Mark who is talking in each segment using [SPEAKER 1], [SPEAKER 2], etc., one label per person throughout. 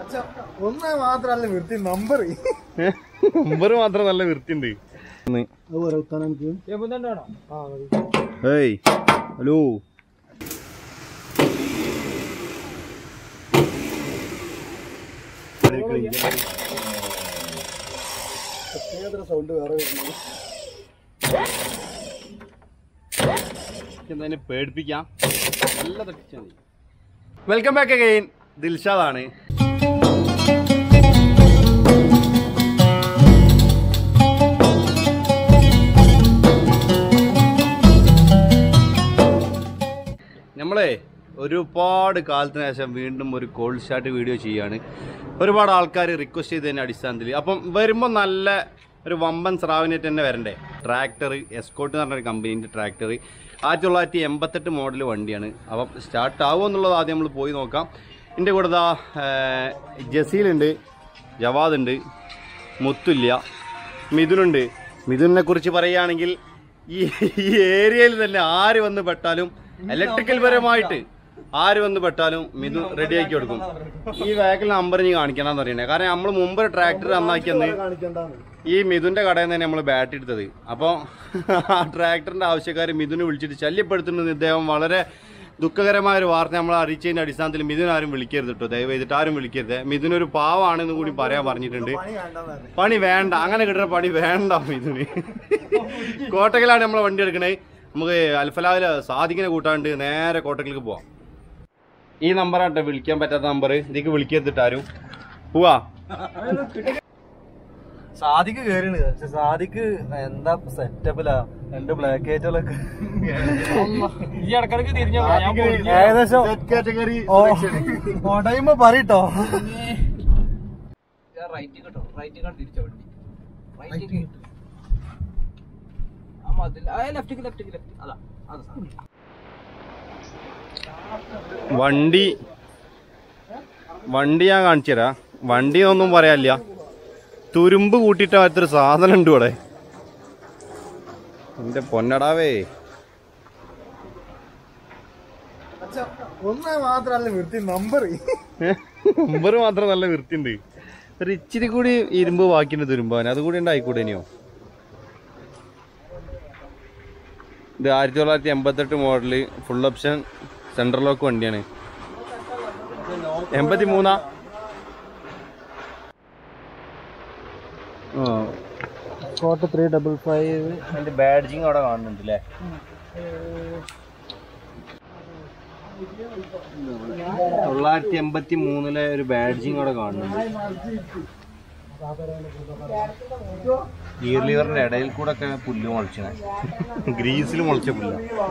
[SPEAKER 1] ഒന്ന് മാത്രല്ല വൃത്തി നമ്പർ
[SPEAKER 2] നമ്പർ മാത്രം നല്ല വൃത്തിയുണ്ട് ഏയ് ഹലോ
[SPEAKER 1] സൗണ്ട് വേറെ വരുന്നത്
[SPEAKER 2] എന്തായാലും പേടിപ്പിക്കാം നല്ല തട്ടിച്ചാൽ വെൽക്കം ബാക്ക് അഗൈൻ ദിൽഷാദാണ് നമ്മളെ ഒരുപാട് കാലത്തിന് ശേഷം വീണ്ടും ഒരു കോൾഡ് സ്റ്റാർട്ട് വീഡിയോ ചെയ്യാണ് ഒരുപാട് ആൾക്കാർ റിക്വസ്റ്റ് ചെയ്തതിൻ്റെ അടിസ്ഥാനത്തിൽ അപ്പം വരുമ്പോൾ നല്ല ഒരു വമ്പൻ സ്രാവിനായിട്ട് തന്നെ വരണ്ടേ ട്രാക്ടർ എസ്കോട്ട് എന്ന് പറഞ്ഞൊരു കമ്പനീൻ്റെ ട്രാക്ടർ ആയിരത്തി തൊള്ളായിരത്തി എൺപത്തെട്ട് മോഡൽ വണ്ടിയാണ് അപ്പം സ്റ്റാർട്ട് ആവുമോ എന്നുള്ളത് ആദ്യം നമ്മൾ പോയി നോക്കാം എൻ്റെ കൂടെ ദാ ജസീലുണ്ട് ജവാദ് ഉണ്ട് മുത്തുല്യ മിഥുനുണ്ട് മിഥുനെ കുറിച്ച് പറയുകയാണെങ്കിൽ ഈ ഈ ഏരിയയിൽ തന്നെ ആര് വന്ന് പെട്ടാലും ഇലക്ട്രിക്കൽ പരമായിട്ട് ആര് വന്ന് പെട്ടാലും മിഥുൻ റെഡിയാക്കി കൊടുക്കും ഈ വേഗത്തിൽ നമ്പർ നീ കാണിക്കണമെന്ന് അറിയണേ കാരണം നമ്മൾ മുമ്പ് ട്രാക്ടർ നന്നാക്കിയെന്ന്
[SPEAKER 1] കാണിക്കണ്ടാന്ന്
[SPEAKER 2] ഈ മിഥുന്റെ കടയിൽ നിന്ന് തന്നെ നമ്മൾ ബാറ്റ് എടുത്തത് അപ്പോൾ ആ ട്രാക്ടറിന്റെ ആവശ്യക്കാർ മിഥുനെ വിളിച്ചിട്ട് ശല്യപ്പെടുത്തുന്നത് ഇദ്ദേഹം വളരെ ദുഃഖകരമായ ഒരു വാർത്ത നമ്മൾ അറിയിച്ചതിന്റെ അടിസ്ഥാനത്തിൽ മിഥുൻ ആരും വിളിക്കരുത് കേട്ടോ ദയവ് ചെയ്തിട്ട് ആരും വിളിക്കരുത് മിഥുൻ ഒരു പാവാണെന്ന് കൂടി പറയാൻ പറഞ്ഞിട്ടുണ്ട്
[SPEAKER 1] പണി വേണ്ടെന്ന്
[SPEAKER 2] പണി വേണ്ട അങ്ങനെ കിട്ടുന്ന പണി വേണ്ട മിഥുന് കോട്ടക്കലാണ് നമ്മളെ വണ്ടി എടുക്കണേ നമുക്ക് അൽഫലാവിലെ സാധിക്കിനെ കൂട്ടാണ്ട് നേരെ കോട്ടക്കലേക്ക് പോവാം ഈ നമ്പറാട്ടോ വിളിക്കാൻ പറ്റാത്ത നമ്പർ ഇതിക്ക് വിളിക്കരുതിട്ട് ആരും പോവാ
[SPEAKER 1] സാദിക്ക് കേറിയാണ് പക്ഷെ സാദിക്ക് എന്താ സെറ്റപ്പിലാ രണ്ട് ബ്ലാക്ക് ഹേറ്റുകളൊക്കെ ഏകദേശം
[SPEAKER 2] കാറ്റഗറി
[SPEAKER 1] ഉടയുമ്പോ പറയട്ടോ
[SPEAKER 3] റൈറ്റ് കേട്ടോ റൈറ്റ് കണ്ട് തിരിച്ച വണ്ടി റൈറ്റ് ആ മതിൽ ആ ലെഫ്റ്റ് ലെഫ്റ്റ് ലെഫ്റ്റ് അതാ അതാ
[SPEAKER 2] വണ്ടി വണ്ടി ഞാൻ കാണിച്ചു തരാം വണ്ടി ഒന്നും പറയാനില്ല തുരുമ്പ് കൂട്ടിയിട്ട് അകത്തൊരു സാധനം ഉണ്ട് ഇവിടെ എന്റെ പൊന്നടാവേ
[SPEAKER 1] ഒന്ന് മാത്രല്ല വൃത്തി നമ്പർ
[SPEAKER 2] നമ്പർ മാത്രം നല്ല വൃത്തിയുണ്ട് ഒരു ഇച്ചിരി കൂടി ഇരുമ്പ് ബാക്കിയുണ്ട് തുരുമ്പാൻ അതുകൂടി ഉണ്ടായിക്കൂടെ ഇനിയോ ഇത് ആയിരത്തി തൊള്ളായിരത്തി എൺപത്തെട്ട് model full option central lock വണ്ടിയാണ് എൺപത്തി മൂന്നാ
[SPEAKER 1] ഫോർട്ടി ത്രീ ഡബിൾ ഫൈവ്
[SPEAKER 2] അതിന്റെ ബാഡ്ജിങ് അവിടെ കാണുന്നുണ്ട് അല്ലേ തൊള്ളായിരത്തി എൺപത്തി മൂന്നിലെ ഒരു ബാഡ്ജിങ് അവിടെ കാണുന്നുണ്ട് ഗിയർ ലിവറിന്റെ ഇടയിൽ കൂടെ ഒക്കെ പുല്ല് മുളച്ചേ ഗ്രീസിൽ മുളച്ച പുല്ല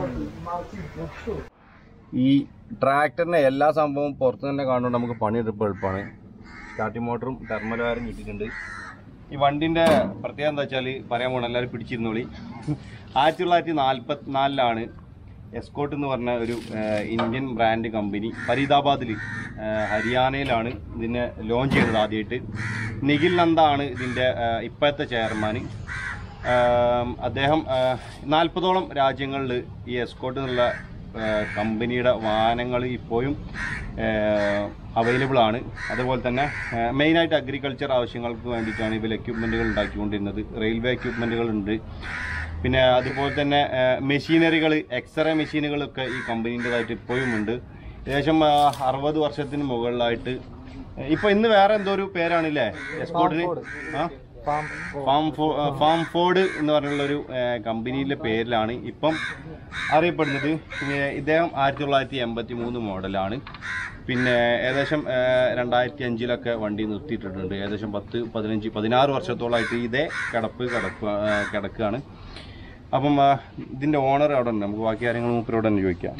[SPEAKER 2] ഈ ട്രാക്ടറിന്റെ എല്ലാ സംഭവവും പുറത്ത് തന്നെ കാണുകൊണ്ട് നമുക്ക് പണിയെടുപ്പ് എളുപ്പമാണ് സ്റ്റാർട്ടിംഗ് മോട്ടറും തെർമൽ വയറും കിട്ടിയിട്ടുണ്ട് ഈ വണ്ടിന്റെ പ്രത്യേകത എന്താ വെച്ചാൽ പറയാൻ പോകണം എല്ലാവരും പിടിച്ചിരുന്നോളി ആയിരത്തി തൊള്ളായിരത്തി നാൽപ്പത്തിനാലിലാണ് എസ്കോട്ട് എന്ന് പറഞ്ഞ ഒരു ഏഹ്, ഇന്ത്യൻ ബ്രാൻഡ് കമ്പനി ഫരീദാബാദിൽ ഏഹ്, ഹരിയാനയിലാണ് ഇതിനെ ലോഞ്ച് ചെയ്തത് ആദ്യമായിട്ട് നിഖിൽ നന്ദാണ് ഇതിൻ്റെ ഏഹ്, ഇപ്പോഴത്തെ ചെയർമാൻ അദ്ദേഹം നാൽപ്പതോളം രാജ്യങ്ങളിൽ ഈ എസ്കോട്ട് എന്നുള്ള ഏഹ്, കമ്പനിയുടെ വാഹനങ്ങൾ ഇപ്പോഴും അവൈലബിൾ ആണ് അതുപോലെ തന്നെ മെയിനായിട്ട് അഗ്രികൾച്ചർ ആവശ്യങ്ങൾക്ക് വേണ്ടിയിട്ടാണ് ഇവർ എക്യുപ്മെൻറ്റുകൾ ഉണ്ടാക്കിക്കൊണ്ടിരുന്നത് റെയിൽവേ എക്യുപ്മെൻറ്റുകൾ ഉണ്ട് പിന്നെ അതുപോലെ തന്നെ മെഷീനറികൾ എക്സ്റേ മെഷീനുകളൊക്കെ ഈ കമ്പനീൻ്റെതായിട്ട് ഇപ്പോഴും ഉണ്ട് ഏകദേശം ആ, അറുപത് വർഷത്തിന് മുകളിലായിട്ട് ഇപ്പൊ ഇന്ന് വേറെ എന്തോ ഒരു പേരാണല്ലേ എസ്പോർട്ടിന് ആ ഫാം ഫോ ഫാം ഫോർഡ് എന്ന് പറഞ്ഞുള്ള ഒരു കമ്പനിയിലെ പേരിലാണ് ഇപ്പം അറിയപ്പെടുന്നത് പിന്നെ ഇദ്ദേഹം ആയിരത്തി തൊള്ളായിരത്തി എൺപത്തി മൂന്ന് മോഡലാണ് പിന്നെ ഏകദേശം ആ, രണ്ടായിരത്തി അഞ്ചിലൊക്കെ വണ്ടി നിർത്തിയിട്ടിട്ടുണ്ട് ഏകദേശം പത്ത് പതിനഞ്ച് പതിനാറ് വർഷത്തോളമായിട്ട് ഇതേ കിടപ്പ് കിടപ്പ് ആ, കിടക്കുകയാണ് അപ്പം ആ, ഇതിന്റെ ഓണർ അവിടെ ഉണ്ട് നമുക്ക് ബാക്കി കാര്യങ്ങൾ മൂപ്പരോട് തന്നെ ചോദിക്കാം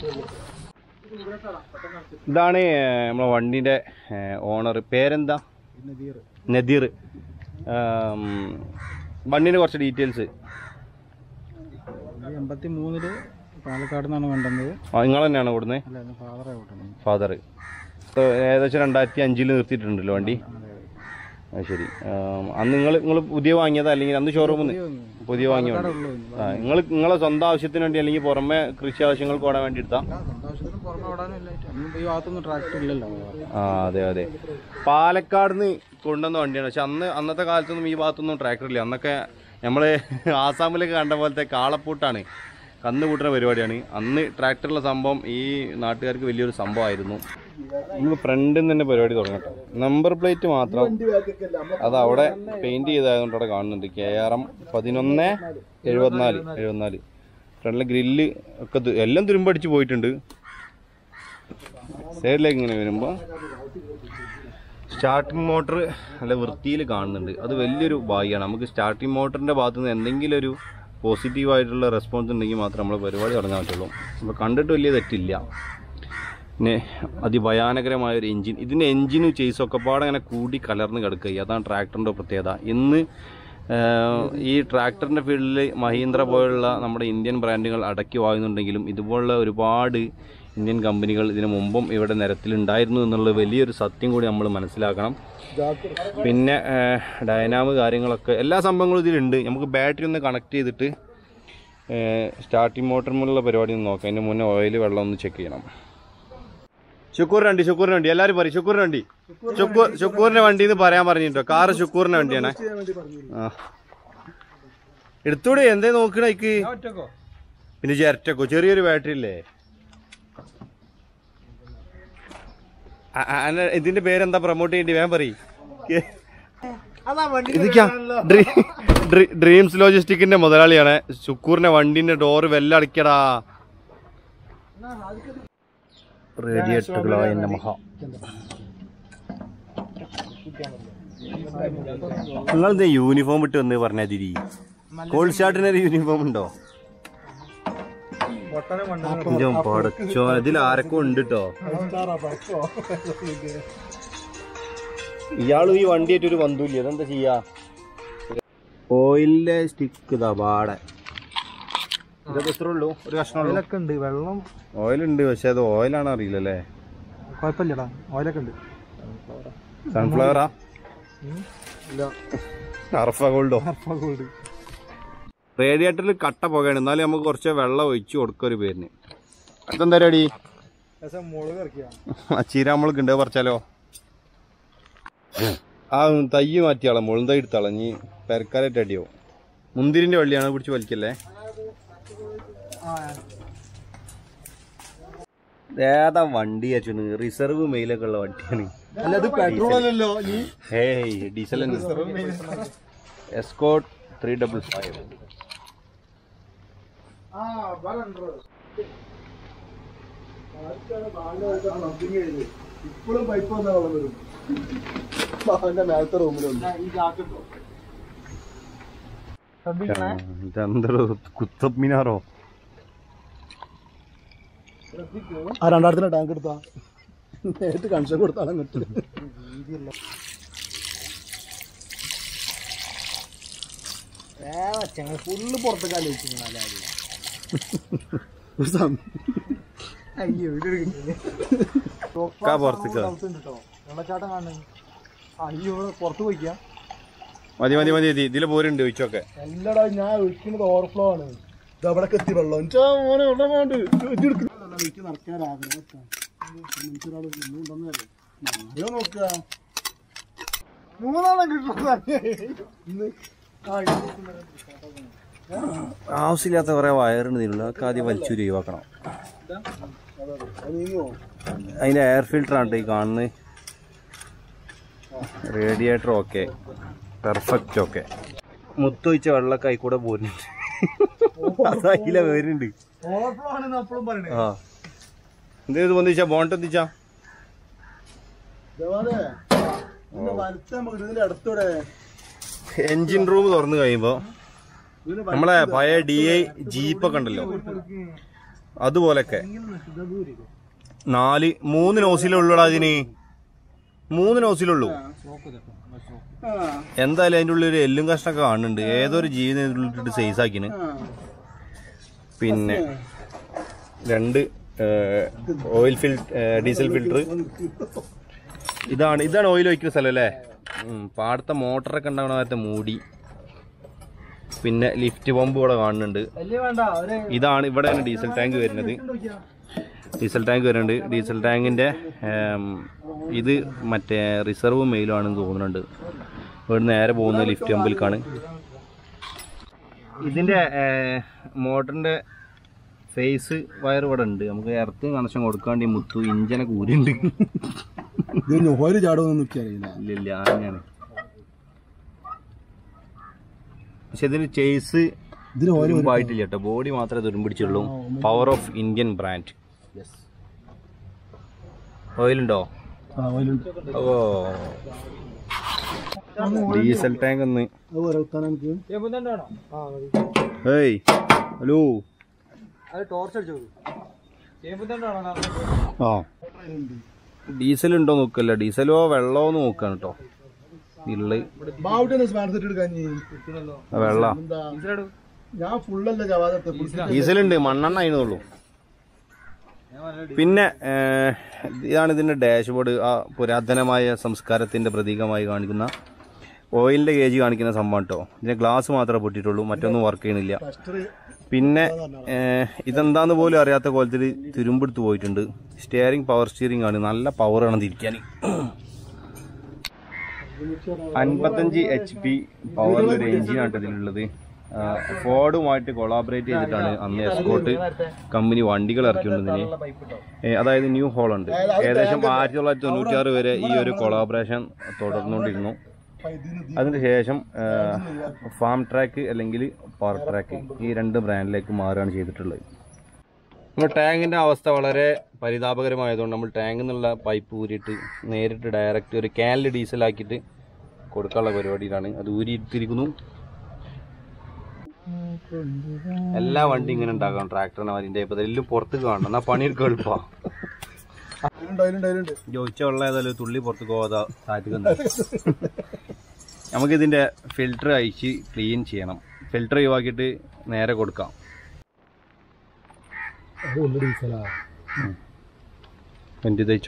[SPEAKER 2] ഇതാണ് ആ, നമ്മളെ വണ്ടിന്റെ ഓണർ പേരെന്താ നദീർ ആം, വണ്ടിന്റെ കുറച്ച് ഡീറ്റെയിൽസ്
[SPEAKER 1] എൺപത്തി മൂന്നില് പാലക്കാട് നിന്നാണ് കൊണ്ടുവന്നത്
[SPEAKER 2] നിങ്ങൾ തന്നെയാണ് കൊടുക്കുന്നത്
[SPEAKER 1] അല്ല ഫാദറെ കൊണ്ടുവന്നത്
[SPEAKER 2] ഫാദർ ഏകദേശം രണ്ടായിരത്തി അഞ്ചിൽ നിർത്തിയിട്ടുണ്ടല്ലോ വണ്ടി അത് ശരി ആം, അന്ന് നിങ്ങൾ നിങ്ങൾ പുതിയ വാങ്ങിയതാ അല്ലെങ്കിൽ അന്ന് ഷോറൂമിൽ നിന്ന് പുതിയ വാങ്ങിയ വണ്ടി ആ നിങ്ങൾ നിങ്ങളെ സ്വന്തം ആവശ്യത്തിന് വേണ്ടി അല്ലെങ്കിൽ പുറമെ കൃഷി ആവശ്യങ്ങൾക്ക് ഓടാൻ വേണ്ടി എടുത്താ
[SPEAKER 3] പുറമെ ഓടാനും ഇല്ലായിട്ട്
[SPEAKER 4] ഈ ഭാഗത്തൊന്നും ട്രാക്ടർ ഇല്ലല്ലോ
[SPEAKER 2] ആ അതെ അതെ പാലക്കാട് നിന്ന് കൊണ്ടുവന്ന വണ്ടിയാണ് പക്ഷെ അന്ന് അന്നത്തെ കാലത്തൊന്നും ഈ ഭാഗത്തൊന്നും ട്രാക്ടർ ഇല്ല അന്നൊക്കെ നമ്മൾ ആസാമിലൊക്കെ കണ്ട പോലത്തെ കാളപ്പൂട്ടാണ് കന്ന് കൂട്ടുന്ന പരിപാടിയാണ് അന്ന് ട്രാക്ടറുള്ള സംഭവം ഈ നാട്ടുകാർക്ക് വലിയൊരു സംഭവമായിരുന്നു നമ്മൾ ഫ്രണ്ടിൽ നിന്ന് തന്നെ പരിപാടി തുടങ്ങട്ടെ നമ്പർ പ്ലേറ്റ് മാത്രം അത് അവിടെ പെയിന്റ് ചെയ്തായതുകൊണ്ട് അവിടെ കാണുന്നുണ്ട് കെ ആർ എം പതിനൊന്ന് എഴുപത്തിനാല് എഴുപത്തിനാല് ഫ്രണ്ടിലെ ഗ്രില്ല് ഒക്കെ തു- എല്ലാം തുരുമ്പടിച്ച് പോയിട്ടുണ്ട് സൈഡിലേക്ക് ഇങ്ങനെ വരുമ്പോൾ സ്റ്റാർട്ടിംഗ് മോട്ടർ നല്ല വൃത്തിയിൽ കാണുന്നുണ്ട് അത് വലിയൊരു ഭാഗ്യമാണ് നമുക്ക് സ്റ്റാർട്ടിംഗ് മോട്ടറിൻ്റെ ഭാഗത്തു നിന്ന് എന്തെങ്കിലും ഒരു പോസിറ്റീവായിട്ടുള്ള റെസ്പോൺസ് ഉണ്ടെങ്കിൽ മാത്രമേ നമ്മൾ പരിപാടി തുടങ്ങാൻ പറ്റുള്ളൂ അപ്പോൾ കണ്ടിട്ട് വലിയ തെറ്റില്ല പിന്നെ അതിഭയാനകരമായ ഒരു എഞ്ചിൻ ഇതിൻ്റെ എഞ്ചിനും ചേസും ഒക്കെ പാടെ അങ്ങനെ കൂടി കലർന്ന് കിടക്കുക അതാണ് ട്രാക്ടറിൻ്റെ പ്രത്യേകത ഇന്ന് ആഹ്, ഈ ട്രാക്ടറിൻ്റെ ഫീൽഡിൽ മഹീന്ദ്ര പോലുള്ള നമ്മുടെ ഇന്ത്യൻ ബ്രാൻഡുകൾ അടക്കി വാങ്ങുന്നുണ്ടെങ്കിലും ഇതുപോലുള്ള ഒരുപാട് ഇന്ത്യൻ കമ്പനികൾ ഇതിനു മുമ്പും ഇവിടെ നിരത്തിലുണ്ടായിരുന്നു എന്നുള്ള വലിയൊരു സത്യം കൂടി നമ്മൾ മനസ്സിലാക്കണം പിന്നെ ആഹ്, ഡൈനാമ് കാര്യങ്ങളൊക്കെ എല്ലാ സംഭവങ്ങളും ഇതിലുണ്ട് നമുക്ക് ബാറ്ററി ഒന്ന് കണക്ട് ചെയ്തിട്ട് സ്റ്റാർട്ടിംഗ് മോട്ടറിനുള്ള പരിപാടി ഒന്ന് നോക്കാം അതിന് മുന്നേ ഓയിൽ വെള്ളം ഒന്ന് ചെക്ക് ചെയ്യണം ശുക്കൂറിന് വണ്ടി ശുക്കൂറിന് വണ്ടി എല്ലാവരും പറയും ശുക്കൂറിന് വണ്ടി ശുക്കൂർ ശുക്കൂറിന്റെ വണ്ടി എന്ന് പറയാൻ പറഞ്ഞിട്ടോ കാറ് ശുക്കൂറിന്റെ വണ്ടിയാണ് ആ എടുത്തൂടെ എന്തേ നോക്കണ ഇക്ക്
[SPEAKER 3] ഒറ്റക്കോ
[SPEAKER 2] പിന്നെ ചിരട്ടക്കോ ചെറിയൊരു ബാറ്ററി ഇല്ലേ ആ, ആ, അല്ല, ഇതിന്റെ പേരെന്താ പ്രൊമോട്ട് ചെയ്യേണ്ടി വേഗം പറയും ഇതൊക്കെയാ ഡ്രീംസ് ലോജിസ്റ്റിക്കിന്റെ മുതലാളിയാണ് ശുക്കൂറിന്റെ വണ്ടിന്റെ ഡോറ് വെല്ലടക്കടാ റേഡിയേറ്ററുകളായ എന്റെ മഹ നിങ്ങളെന്താ യൂണിഫോം ഇട്ട് വന്ന് പറഞ്ഞാ തിരി കോൾഡ് ഷാർട്ടിന് ഒരു യൂണിഫോം ഉണ്ടോ ഇഞ്ചോ പടച്ചോ ഇതിൽ ആരൊക്കെ ഉണ്ട് കേട്ടോ ഇയാളും ഈ വണ്ടിയായിട്ട് ഒരു ബന്ധുവില്ല അതെന്താ ചെയ്യാ ഓയിലിന്റെ സ്റ്റിക്ക് ഇതാ പാടെ ഇതൊക്കെ എത്ര ഉള്ളൂ ഒരു കഷ്ണമുള്ളൂ
[SPEAKER 1] ഓയിലൊക്കെ ഉണ്ട് വെള്ളം
[SPEAKER 2] ഓയിലുണ്ട് പക്ഷെ അത് ഓയിലാണ് അറിയില്ലല്ലേ
[SPEAKER 1] കുഴപ്പമില്ലടാ ഓയിലൊക്കെ ഉണ്ട്
[SPEAKER 2] സൺഫ്ലവറാ
[SPEAKER 1] ഇല്ല
[SPEAKER 2] അർഫ ഗോൾഡോ
[SPEAKER 1] ഗോൾഡ്
[SPEAKER 2] റേഡിയേറ്ററിൽ കട്ട പുകയാണ് എന്നാലും നമുക്ക് കുറച്ച് വെള്ളം ഒഴിച്ചു കൊടുക്കുക ഒരു പേരിന് അതെന്താ പരിപാടി
[SPEAKER 1] മുളക് ഇറക്കിയ
[SPEAKER 2] ചീരാമുളക് ഉണ്ട് പറിച്ചാലോ ആ തൈ മാറ്റിയാളെ മുളും തൈ എടുത്താളെ നീ പെരക്കാരായിട്ട് അടിയോ മുന്തിരിന്റെ വള്ളിയാണ് പിടിച്ച് വലിക്കല്ലേ ഏതാ വണ്ടി അച്ഛന് റിസർവ് മെയിലൊക്കെ ഉള്ള വണ്ടിയാണ്
[SPEAKER 1] അല്ല ഇത് പെട്രോൾ അല്ലല്ലോ നീ
[SPEAKER 2] ഹേയ് diesel Escort three double five
[SPEAKER 1] ഇപ്പോഴും പൈപ്പ് വന്ന വെള്ളം വരും അവന്റെ മേലത്തെ റൂമിലുണ്ട്
[SPEAKER 2] ഇതെന്തോ കുത്തബ് മിനാറോ
[SPEAKER 1] ആ രണ്ടായിരത്തിന്റെ ടാങ്ക് എടുത്താ നേരിട്ട് കൺഷൻ കൊടുത്താണ് എന്നിട്ട് ഫുള്ള് പുറത്തേക്ക് ആലോചിക്കുന്ന അയ്യോ
[SPEAKER 2] കാ പുറത്തേക്ക്
[SPEAKER 1] വെള്ളച്ചാട്ടം കാണണേ അയ്യോ പുറത്ത് പോയിക്കാം
[SPEAKER 2] മതി മതി മതി ഇതിൽ പോരുണ്ട് ഒഴിച്ചൊക്കെ
[SPEAKER 1] എല്ലടാ ഞാൻ ഒഴിക്കുന്നത് ഓവർഫ്ലോ ആണ് ഇത് അവിടൊക്കെ എത്തി വെള്ളം എനിച്ചാ മോനെ വെള്ളം വേണ്ട വീട്ടിൽ നടക്കാനാഗ്രഹം നോക്കുക മൂന്നാളം കിട്ടുന്ന
[SPEAKER 2] ആവശ്യമില്ലാത്ത കുറെ വയറുണ്ട് ഇതിലുള്ള അതൊക്കെ ആദ്യം വലിച്ചൂരി ഒഴിവാക്കണം
[SPEAKER 1] നീങ്ങോ
[SPEAKER 2] അതിന്റെ എയർ ഫിൽറ്റർ ആണ് ഈ കാണുന്നത് റേഡിയേറ്റർ ഓക്കെ പെർഫെക്റ്റ് ഓക്കെ മുത്തൊഴിച്ച വെള്ളമൊക്കെ ആയി കൂടെ പോരുന്നുണ്ട് അതയില വരുന്നുണ്ട്
[SPEAKER 1] ഓവർഫ്ലോ ആണെന്ന് അപ്പോഴും പറയണേ
[SPEAKER 2] ആ എന്തേത് പൊന്തിച്ചാ ബോണ്ട് എത്തിച്ചാ
[SPEAKER 1] ജവാദേ ഇതിന്റെ വലത്തെ നമുക്ക് ഇതിന്റെ അടുത്തൂടെ
[SPEAKER 2] എൻജിൻ റൂം തുറന്നു കഴിയുമ്പോ നമ്മളെ പഴയ ഡി ഐ ജീപ്പൊക്കെ ഉണ്ടല്ലോ അതുപോലൊക്കെ നാല് മൂന്ന് നോസിലുള്ളൂടാ അതിന് മൂന്ന് നോസിലുള്ളൂ എന്തായാലും അതിൻ്റെ ഉള്ളിൽ ഒരു എല്ലും കഷ്ണമൊക്കെ കാണുന്നുണ്ട് ഏതൊരു ജീവിതം ഇതിൻ്റെ ഉള്ളിൽ ഇട്ടിട്ട് സൈസ് ആക്കിന് പിന്നെ രണ്ട് ഓയിൽ ഫിൽ ഡീസൽ ഫിൽറ്റർ ഇതാണ് ഇതാണ് ഓയിൽ ഒഴിക്കുന്ന സ്ഥലം അല്ലേ ഉം, പാടത്തെ മോട്ടറൊക്കെ ഉണ്ടാവണ നേരത്തെ മൂടി പിന്നെ ലിഫ്റ്റ് പമ്പ് ഇവിടെ കാണുന്നുണ്ട്
[SPEAKER 1] വലിയ വേണ്ട ഒരു
[SPEAKER 2] ഇതാണ് ഇവിടെയാണ് ഡീസൽ ടാങ്ക് വരുന്നത് ഡീസൽ ടാങ്ക് വരുന്നുണ്ട് ഡീസൽ ടാങ്കിൻ്റെ ഇത് മറ്റേ റിസർവ് മെയിലാണെന്ന് തോന്നുന്നുണ്ട് ഇവിടെ നേരെ പോകുന്ന ലിഫ്റ്റ് കമ്പിൽക്കാണ് ഇതിൻ്റെ മോട്ടറിൻ്റെ ഫേസ് വയർ ഇവിടെ ഉണ്ട് നമുക്ക് എർത്ത് കണക്ഷൻ കൊടുക്കാണ്ട് ഈ മുത്തു ഇഞ്ചനൊക്കെ ഊരുണ്ട്
[SPEAKER 1] ഇത് ഓയിൽ ചാടുമെന്ന് നോക്കിയറിയില്ല
[SPEAKER 2] ഇല്ല ഇല്ല അങ്ങനെയാണ് പക്ഷെ ഇതിന് ചേസ്
[SPEAKER 1] ഇതിന് ഓയിൽ
[SPEAKER 2] തുരുമ്പായിട്ടില്ല കേട്ടോ ബോഡി മാത്രമേ തുരുമ്പിടിച്ചുള്ളൂ പവർ ഓഫ് ഇന്ത്യൻ ബ്രാൻഡ് ഓയിലുണ്ടോ
[SPEAKER 1] ആ ഓയിലുണ്ട്
[SPEAKER 2] ഓ ഡീസൽ ടാങ്ക് ഒന്ന്
[SPEAKER 1] അത് ഓരോത്താൻ എനിക്ക്
[SPEAKER 2] ഏയ് ഹലോ
[SPEAKER 3] അത് ടോർച്ച് അടിച്ചു ചേമ്പുത്തണ്ടാണോ
[SPEAKER 2] ആ ഡീസൽ ഉണ്ടോ നോക്കല്ല ഡീസലോ വെള്ളമോ നോക്കാണ് കേട്ടോ ഇള്ള്
[SPEAKER 1] ബാവുട്ടിനെ സ്മാർട്ട് സെറ്റ് എടുക്കാൻ
[SPEAKER 2] വെള്ള
[SPEAKER 1] എന്താ ഞാൻ ഫുള്ളല്ല ജവാദത്തെ
[SPEAKER 2] ഡീസൽ ഉണ്ട് മണ്ണെണ്ണ അതിനുള്ളൂ പിന്നെ ഏഹ്, ഇതാണ് ഇതിന്റെ ഡാഷ്ബോർഡ് ആ പുരാതനമായ സംസ്കാരത്തിന്റെ പ്രതീകമായി കാണിക്കുന്ന ഓയിലിന്റെ ഗേജ് കാണിക്കുന്ന സംഭവം കേട്ടോ ഇതിന്റെ ഗ്ലാസ് മാത്രമേ പൊട്ടിയിട്ടുള്ളൂ മറ്റൊന്നും വർക്ക് ചെയ്യണില്ല
[SPEAKER 1] ഫസ്റ്റ്
[SPEAKER 2] പിന്നെ ഏഹ്, ഇതെന്താന്ന് പോലും അറിയാത്ത കോലത്തിൽ തുരുമ്പെടുത്ത് പോയിട്ടുണ്ട് സ്റ്റിയറിംഗ് പവർ സ്റ്റിയറിംഗ് ആണ് നല്ല പവറാണ് തിരിക്കാൻ അൻപത്തഞ്ച് എച്ച് പി പവറിൽ ഒരു എഞ്ചിനാണ് ഇതിലുള്ളത് ആ, ഫോർഡുമായിട്ട് കൊളാബറേറ്റ് ചെയ്തിട്ടാണ് അന്ന് എസ്കോട്ട് കമ്പനി വണ്ടികൾ ഇറക്കിയിട്ടുണ്ടതിന് അതായത് ന്യൂ ഹോളണ്ട് ഏകദേശം ആയിരത്തി തൊള്ളായിരത്തി തൊണ്ണൂറ്റാറ് വരെ ഈ ഒരു കൊളാബറേഷൻ തുടർന്നുകൊണ്ടിരുന്നു അതിനുശേഷം ഫാം ട്രാക്ക് അല്ലെങ്കിൽ പവർ ട്രാക്ക് ഈ രണ്ട് ബ്രാൻഡിലേക്ക് മാറുകയാണ് ചെയ്തിട്ടുള്ളത് നമ്മുടെ ടാങ്കിന്റെ അവസ്ഥ വളരെ പരിതാപകരമായതുകൊണ്ട് നമ്മൾ ടാങ്കിൽ നിന്നുള്ള പൈപ്പ് ഊരിയിട്ട് നേരിട്ട് ഡയറക്റ്റ് ഒരു ക്യാനിൽ ഡീസലാക്കിയിട്ട് കൊടുക്കാനുള്ള പരിപാടിയിലാണ് അത് ഊരിയിട്ടിരിക്കുന്നു എല്ലാ വണ്ടി ഇങ്ങനെ ഉണ്ടാക്കാം ട്രാക്ടറിനെ അതിൻ്റെ ഇപ്പം എല്ലാം പുറത്ത് കാണണം എന്നാൽ പണിയെടുക്കാൻ എളുപ്പമാണ്
[SPEAKER 1] അതിലുണ്ട് അതിലുണ്ട് അതിലുണ്ട്
[SPEAKER 2] ചോദിച്ച വെള്ളം ഏതായാലും തുള്ളി പുറത്ത് പോകാതെ താഴ്ത്തുന്നുണ്ട് നമുക്കിതിൻ്റെ ഫിൽറ്റർ അയച്ച് ക്ലീൻ ചെയ്യണം ഫിൽറ്റർ ഒഴിവാക്കിയിട്ട് നേരെ കൊടുക്കാം
[SPEAKER 1] അത് ഒന്ന് ഡീസലാ
[SPEAKER 2] വെന്റി തയ്ച്ചോ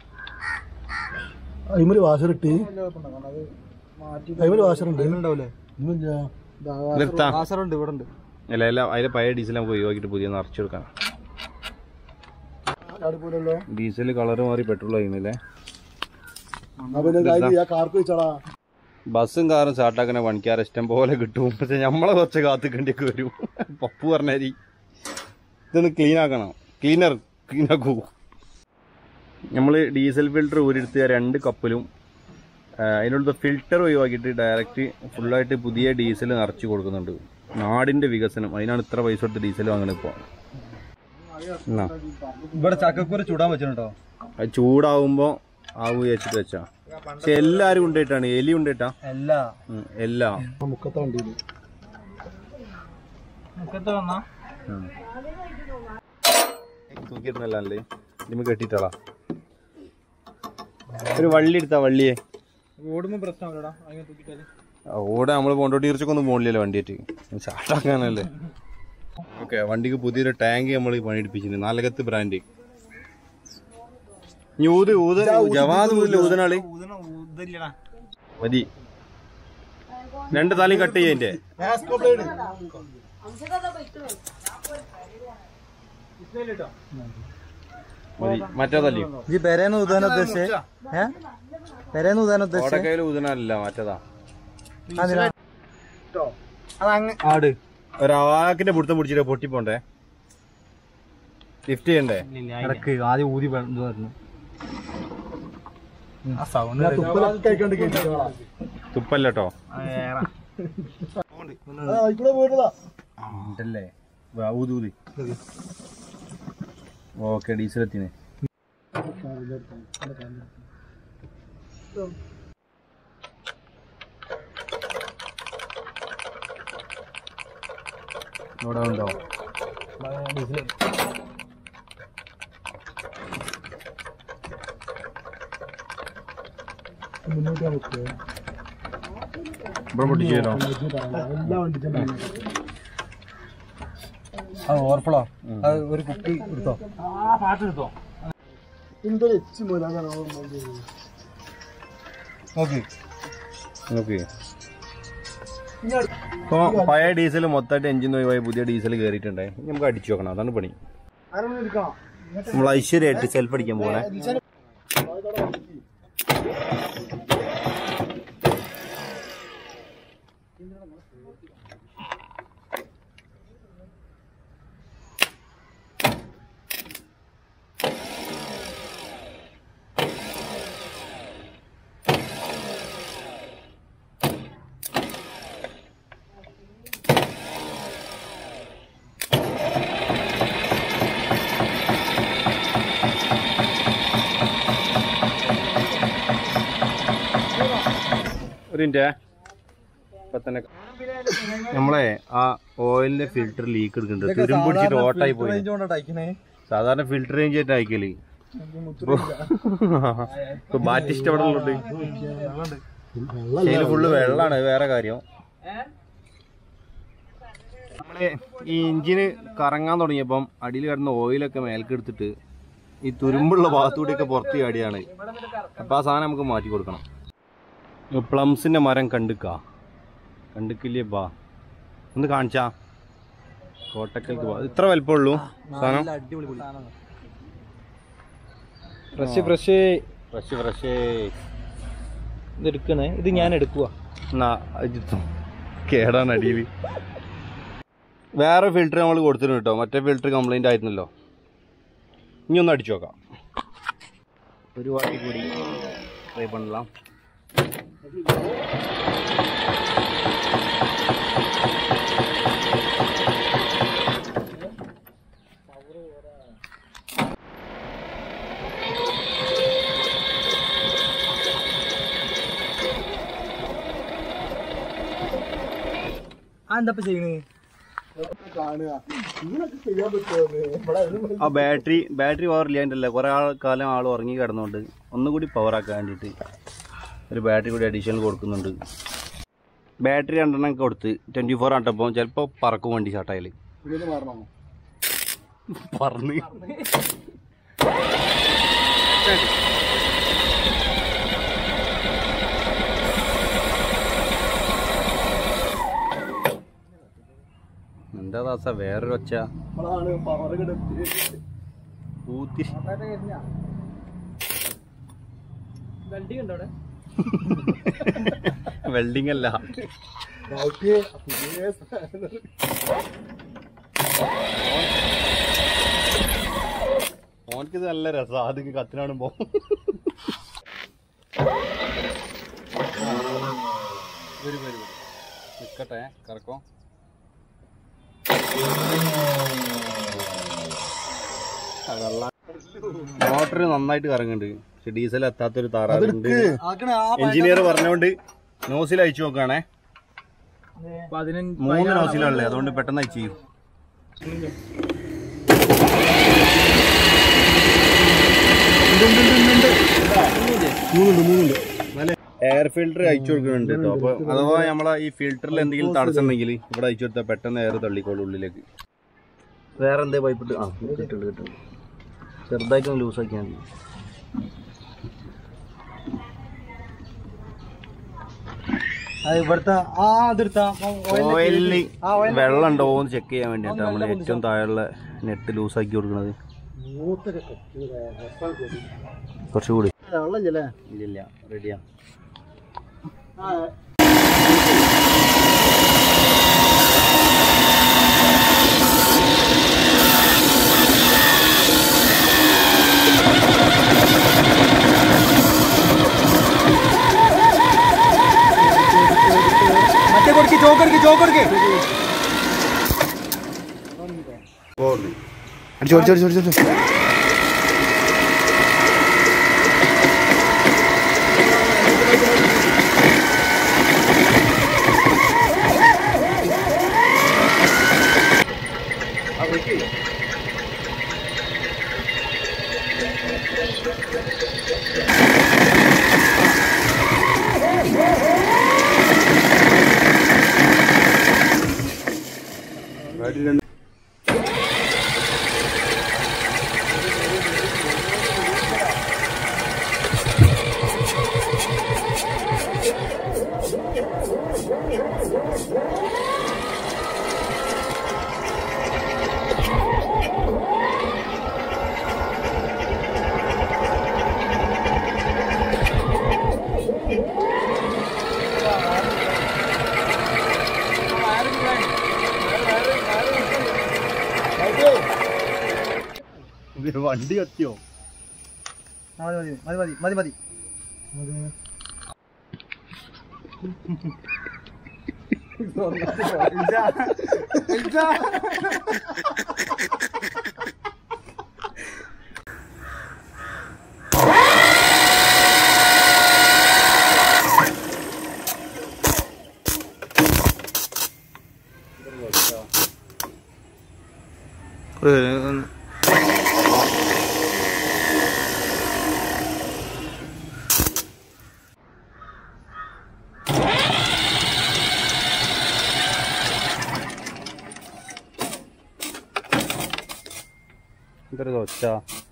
[SPEAKER 1] അയിമൊരു വാഷർ ഇട്ടി അയിമൊരു വാഷർ ഉണ്ട്
[SPEAKER 3] ഉണ്ടാവില്ലേ
[SPEAKER 1] ഇന്നില്ല
[SPEAKER 2] നിർത്താം
[SPEAKER 3] കാസറുണ്ട് ഇവിടെ ഉണ്ട്
[SPEAKER 2] അല്ല അല്ല അതിലെ പഴയ ഡീസൽ നമുക്ക് ഒഴിവാക്കിയിട്ട് പുതിയ നിറച്ചു കൊടുക്കാം
[SPEAKER 1] ചാടിപ്പോലല്ലോ
[SPEAKER 2] ഡീസൽ കളർ മാറി പെട്രോൾ ആയിരുന്നില്ലേ
[SPEAKER 1] അപ്പൊ പിന്നെ കാര്യം ആ കാർക്ക് വെച്ചാടാ
[SPEAKER 2] ബസ്സും കാറും സ്റ്റാർട്ടാക്കുന്ന പണിക്കാർ ഇഷ്ടം പോലെ കിട്ടും പക്ഷെ നമ്മളെ കുറച്ച് കാത്തിക്കേണ്ടിയൊക്കെ വരും പപ്പു പറഞ്ഞാരി ഇതൊന്ന് ക്ലീൻ ആക്കണം ക്ലീനർ ക്ലീൻ ആക്കൂ നമ്മൾ ഡീസൽ ഫിൽറ്റർ ഊരെടുത്ത് രണ്ട് കപ്പിലും ആ, അതിനുള്ള ഫിൽറ്റർ ഒഴിവാക്കിയിട്ട് ഡയറക്റ്റ് ഫുള്ളായിട്ട് പുതിയ ഡീസൽ നിറച്ച് കൊടുക്കുന്നുണ്ട് നാടിന്റെ വികസനം അതിനാണ് ഇത്ര പൈസ കൊടുത്ത് ഡീസൽ വാങ്ങണത് ഇപ്പോൾ എന്നാ
[SPEAKER 3] ഇവിടെ ചക്കക്കൂര ചൂടാൻ വെച്ചിട്ടുണ്ടോ
[SPEAKER 2] അത് ചൂടാവുമ്പോൾ ആവു വെച്ചിട്ട് വെച്ചാ പക്ഷെ എല്ലാരും കൊണ്ടിട്ടാണ് എലി കൊണ്ടിട്ടാ
[SPEAKER 3] എല്ലാ
[SPEAKER 2] ഉം, എല്ലാ
[SPEAKER 1] മുക്കത്തെ വണ്ടിയില്
[SPEAKER 2] തൂക്കിയിടുന്നല്ലേ ഇതിന് കെട്ടിട്ടാളാ ഒരു വള്ളി എടുത്താ വള്ളിയെ
[SPEAKER 3] ഓടുമ്പോ പ്രശ്നമില്ലടാ അങ്ങനെ തൂക്കിട്ടാല്
[SPEAKER 2] ആ, ഓടെ നമ്മൾ കൊണ്ടോട്ടി ഇറച്ചൊക്കൊന്നും പോണില്ലല്ലോ വണ്ടിയായിട്ട് ചാട്ടാക്കാനല്ലേ ഓക്കെ വണ്ടിക്ക് പുതിയൊരു ടാങ്ക് നമ്മൾ പണിയെടുപ്പിച്ചിട്ടുണ്ട് നാലകത്ത് ബ്രാൻഡ് ഇനി ഊത് ഊത് ജവാദ് ഊതില്ല ഊതനാള് മതി രണ്ട് താലയും കട്ട് ചെയ്യന്റെ
[SPEAKER 1] ആസ്കോ ബ്ലേഡ്
[SPEAKER 2] മതി മറ്റേതല്ലേ
[SPEAKER 3] ഈ പെരേന്ന് ഊതാൻ ഉദ്ദേശിച്ചേ ഏ പെരേന്ന് ഊതാൻ ഉദ്ദേശിച്ചേ
[SPEAKER 2] ഓടക്കയിൽ ഊതനല്ല മറ്റേതാ
[SPEAKER 3] ആട്
[SPEAKER 2] ഒരാക്കിന്റെ പിടുത്തം പിടിച്ചിട്ട് പൊട്ടിപ്പോണ്ടേ ലിഫ്റ്റ് ചെയ്യണ്ടേ
[SPEAKER 3] ഇടക്ക് ആദ്യം ഊതി പറഞ്ഞു ആ സൗണ്ട്
[SPEAKER 1] തുപ്പലൊക്കെ കഴിക്കാണ്ട് കേട്ടിട്ടാ
[SPEAKER 2] തുപ്പല്ലോ
[SPEAKER 1] ഇവിടെ പോയിട്ടതാ
[SPEAKER 2] ഉണ്ടല്ലേ ഊതി ഊതി ഓക്കെ ഡീസൽ എത്തിനെ ഇവിടെ ഉണ്ടോ
[SPEAKER 1] മുന്നോട്ട് വെക്കുക
[SPEAKER 2] ഇവിടെ പൊട്ടിച്ചോ
[SPEAKER 1] എല്ലാ വണ്ടിക്കും
[SPEAKER 3] അത് ഓവർഫ്ലോ അത് ഒരു കുപ്പി എടുത്തോ
[SPEAKER 1] എന്തൊരു എച്ച് മൂലാണ്
[SPEAKER 3] നോക്കി
[SPEAKER 2] നോക്കി ഇപ്പോൾ പഴയ ഡീസൽ മൊത്തമായിട്ട് എഞ്ചിൻ ഒഴിവായി പുതിയ ഡീസൽ കയറിയിട്ടുണ്ടേ ഇനി നമുക്ക് അടിച്ചു നോക്കണം അതാണ് പണി
[SPEAKER 1] അരമണി എടുക്കണം
[SPEAKER 2] നമ്മൾ ഐശ്വര്യമായിട്ട് സെൽഫ് അടിക്കാൻ പോകണേ ഒരു മിനിറ്റേ ഇപ്പൊ തന്നെ നമ്മളെ ആ ഓയിലിന്റെ ഫിൽറ്റർ ലീക്ക് എടുക്കുന്നുണ്ട് തുരുമ്പ് പിടിച്ചിട്ട് ഓട്ടായി പോയി സാധാരണ ഫിൽറ്റർ റേഞ്ച് ആയിട്ട് അയക്കല് ഇപ്പൊ ബാറ്റിസ്റ്റ് അവിടെ ഉള്ളത് ഇതില് ഫുള്ള് വെള്ളാണ് അത് വേറെ കാര്യം നമ്മള് ഈ എഞ്ചിന് കറങ്ങാൻ തുടങ്ങിയപ്പം അടിയിൽ കിടന്ന ഓയിലൊക്കെ മേൽക്ക് എടുത്തിട്ട് ഈ തുരുമ്പുള്ള ഭാഗത്തൂടെയൊക്കെ പുറത്ത് ചാടിയാണ് അപ്പൊ ആ സാധനം നമുക്ക് മാറ്റി കൊടുക്കണം പ്ലംസിന്റെ മരം കണ്ടുക്കാ കണ്ടുക്കില്ലേ ബാ ഒന്ന് കാണിച്ചാ കോട്ടക്കൽക്ക് ബാ ഇത്ര വലിപ്പമുള്ളൂ സാധനം
[SPEAKER 3] ഫ്രഷ് ഫ്രഷ്
[SPEAKER 2] ഫ്രഷ് ഫ്രഷ്
[SPEAKER 3] ഇത് എടുക്കണേ ഇത് ഞാൻ എടുക്കുക
[SPEAKER 2] കേടാണ് അടിയിൽ വേറെ ഫിൽറ്റർ നമ്മൾ കൊടുത്തിട്ടുണ്ട് കേട്ടോ മറ്റേ ഫിൽറ്റർ കംപ്ലൈന്റ് ആയിരുന്നല്ലോ ഇനി ഒന്ന് അടിച്ചു നോക്കാം ഒരു വാട്ടി കൂടി ട്രൈ പണലാം
[SPEAKER 3] ആ എന്താ ചെയ്യണേ
[SPEAKER 1] കാണുക ഇങ്ങനൊക്കെ ചെയ്യാൻ പറ്റുമോ ഇവിടെ അതിനും
[SPEAKER 2] ആ ബാറ്ററി ബാറ്ററി പവർ ഇല്ലാണ്ടല്ല കുറെ ആൾ കാലം ആൾ ഉറങ്ങി കിടന്നുകൊണ്ട് ഒന്നുകൂടി പവർ ആക്കാൻ വേണ്ടിയിട്ട് ഒരു ബാറ്ററി കൂടി അഡീഷണൽ കൊടുക്കുന്നുണ്ട് ബാറ്ററി രണ്ടെണ്ണം കൊടുത്ത് ട്വൻറ്റി ഫോർ ആട്ടപ്പോൾ ചിലപ്പോൾ പറക്കും വണ്ടി ഷാട്ടായാൽ
[SPEAKER 1] ഇതിന് മാറണോ
[SPEAKER 2] പറന്ന് എന്താ ദാസ വേറൊരു ഒച്ച
[SPEAKER 1] നമ്മളാണ് പവർ കിടത്തി
[SPEAKER 2] പൂത്തി
[SPEAKER 3] വെൽഡിങ് ഉണ്ടോ അവിടെ
[SPEAKER 2] വെൽഡിംഗ് അല്ല
[SPEAKER 1] നോക്കിയേ പുതിയ സാധനം.
[SPEAKER 2] ഓനക്ക് ഇത് നല്ല രസം ആദ്യം കത്തിനാണുമ്പോ വരും വരും നിക്കട്ടെ കറക്കോ മോട്ടർ നന്നായിട്ട് കറങ്ങുന്നുണ്ട് പക്ഷെ ഡീസൽ എത്താത്തൊരു താറാറുണ്ട് എഞ്ചിനീയർ പറഞ്ഞോണ്ട് നോസിൽ അയച്ചു നോക്കുകയാണേ
[SPEAKER 3] പതിനഞ്ച്
[SPEAKER 2] മൂന്ന് നോസിലാണല്ലേ അതുകൊണ്ട് പെട്ടെന്ന് അയച്ചു ചെയ്യും എയർ ഫിൽറ്റർ അയച്ചു കൊടുക്കുന്നുണ്ട് കേട്ടോ അപ്പൊ അഥവാ നമ്മളെ ഈ ഫിൽറ്ററിൽ എന്തെങ്കിലും തടസ്സം ഉണ്ടെങ്കിൽ ഇവിടെ അയച്ചു കൊടുത്താൽ പെട്ടെന്ന് എയർ തള്ളിക്കോളും ഉള്ളിലേക്ക് വേറെ എന്തേ പൈപ്പ് ഇട്ട് ആ കിട്ടുള്ളൂ കിട്ടുള്ളൂ ചെറുതായിട്ടൊന്ന് ലൂസ് ആക്കിയാൽ മതി
[SPEAKER 3] ഇവിടുത്തെ ആ അതെടുത്താ
[SPEAKER 2] ഓയിലിൽ വെള്ളം ഉണ്ടോ എന്ന് ചെക്ക് ചെയ്യാൻ വേണ്ടിയിട്ടാണ് നമ്മൾ ഏറ്റവും താഴെയുള്ള നെറ്റ് ലൂസ് ആക്കി കൊടുക്കുന്നത് കുറച്ചുകൂടി
[SPEAKER 1] വെള്ളമില്ലല്ലേ
[SPEAKER 2] ഇല്ലില്ല റെഡിയാ
[SPEAKER 3] മറ്റേ കൊടുക്ക് ചോക്കെടുക്ക് ചോക്കെടുക്ക്
[SPEAKER 2] വണ്ടി കത്തിയോ
[SPEAKER 1] മതി മതി മതി മതി മതി മതി
[SPEAKER 2] എന്തൊരു ഒച്ച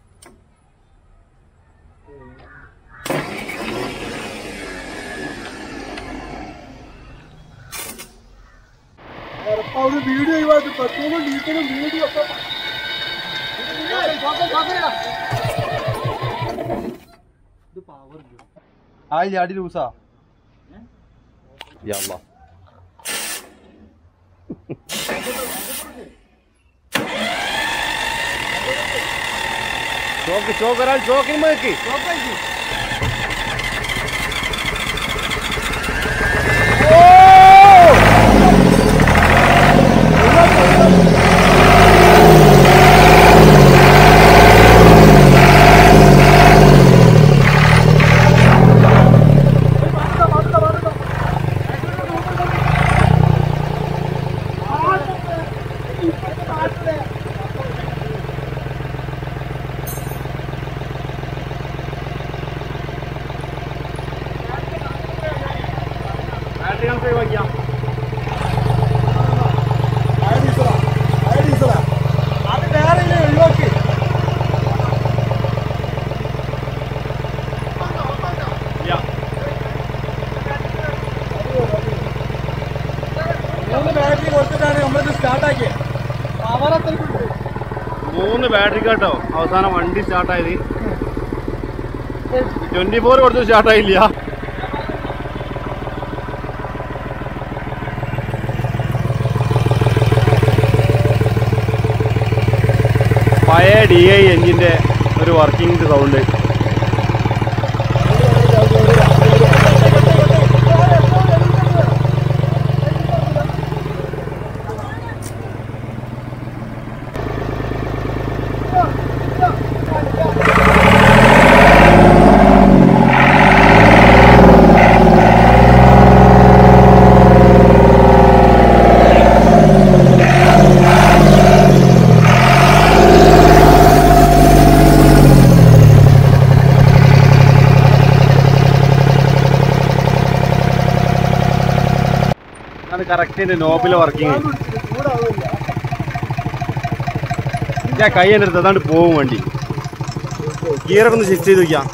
[SPEAKER 1] വീഡിയോ ഒഴിവാക്കി പെട്രോളും ഡീസലും വീഡിയോ ഒക്കെ
[SPEAKER 2] ആയില്ല അടി ലൂസാ യാ ചോക്ക് ചോക്ക് ഒരാൾ ചോക്കിന് മേക്ക്
[SPEAKER 1] അത് വേറെ ഇല്ലേ ഒഴിവാക്കി മൂന്ന് ബാറ്ററി കൊടുത്തിട്ടാണ് നമ്മളിത് സ്റ്റാർട്ടാക്കിയത് പവർ അത്രയ്ക്കുണ്ട്
[SPEAKER 2] മൂന്ന് ബാറ്ററി കേട്ടോ അവസാനം വണ്ടി സ്റ്റാർട്ടായത് ട്വന്റി ഫോർ കൊടുത്ത് സ്റ്റാർട്ടായില്ല പഴയ ഡി ഐ എഞ്ചിന്റെ ഒരു വർക്കിംഗ് സൗണ്ട് അത് കറക്റ്റ് നോബിലെ വർക്കിംഗ്
[SPEAKER 1] ചൂടാവില്ല
[SPEAKER 2] ഞാൻ കൈ എൻ്റെ അടുത്ത് അതാണ്ട് പോവും വണ്ടി ഗിയറൊക്കെ ഒന്ന് ഷിഫ്റ്റ് ചെയ്ത് നോക്കിയാ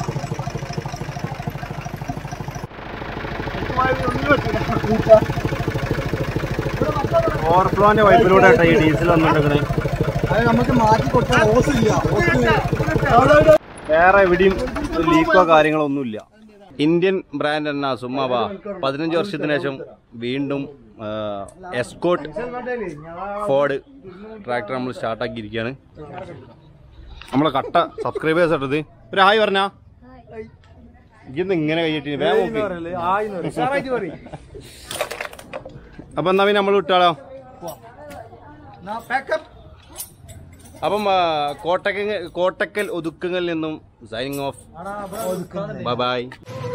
[SPEAKER 2] ഓവർഫ്ലോന്റെ വൈപ്പിലൂടെ ഈ ഡീസൽ വന്നിട്ടുണ്ടെങ്കിൽ
[SPEAKER 1] അത് നമുക്ക് മാറ്റി കൊടുക്കാൻ ഓസ് ഇല്ല ഓസ്
[SPEAKER 2] വേറെ എവിടെയും ഒരു ലീക്കോ കാര്യങ്ങളോ ഒന്നുമില്ല ഇന്ത്യൻ ബ്രാൻഡ് എന്നാ സുമ്മാവ പതിനഞ്ച് വർഷത്തിന് ശേഷം വീണ്ടും എസ്കോട്ട് ഫോർഡ് ട്രാക്ടർ നമ്മൾ സ്റ്റാർട്ടാക്കിയിരിക്കുകയാണ് നമ്മളെ കട്ട സബ്സ്ക്രൈബേഴ്സ് ഇട്ടത് ഒരു ഹായ് പറഞ്ഞാ ഇന്ന് ഇങ്ങനെ കഴിയിട്ട് വേഗം നോക്ക്. അപ്പൊ എന്നാ പിന്നെ നമ്മൾ വിട്ടാളോ
[SPEAKER 1] പാക്കപ്പ്
[SPEAKER 2] അപ്പം ആ, കോട്ടക്കൽ കോട്ടക്കൽ ഒതുക്കങ്ങളിൽ നിന്നും സൈനിങ് ഓഫ് ബൈ ബൈ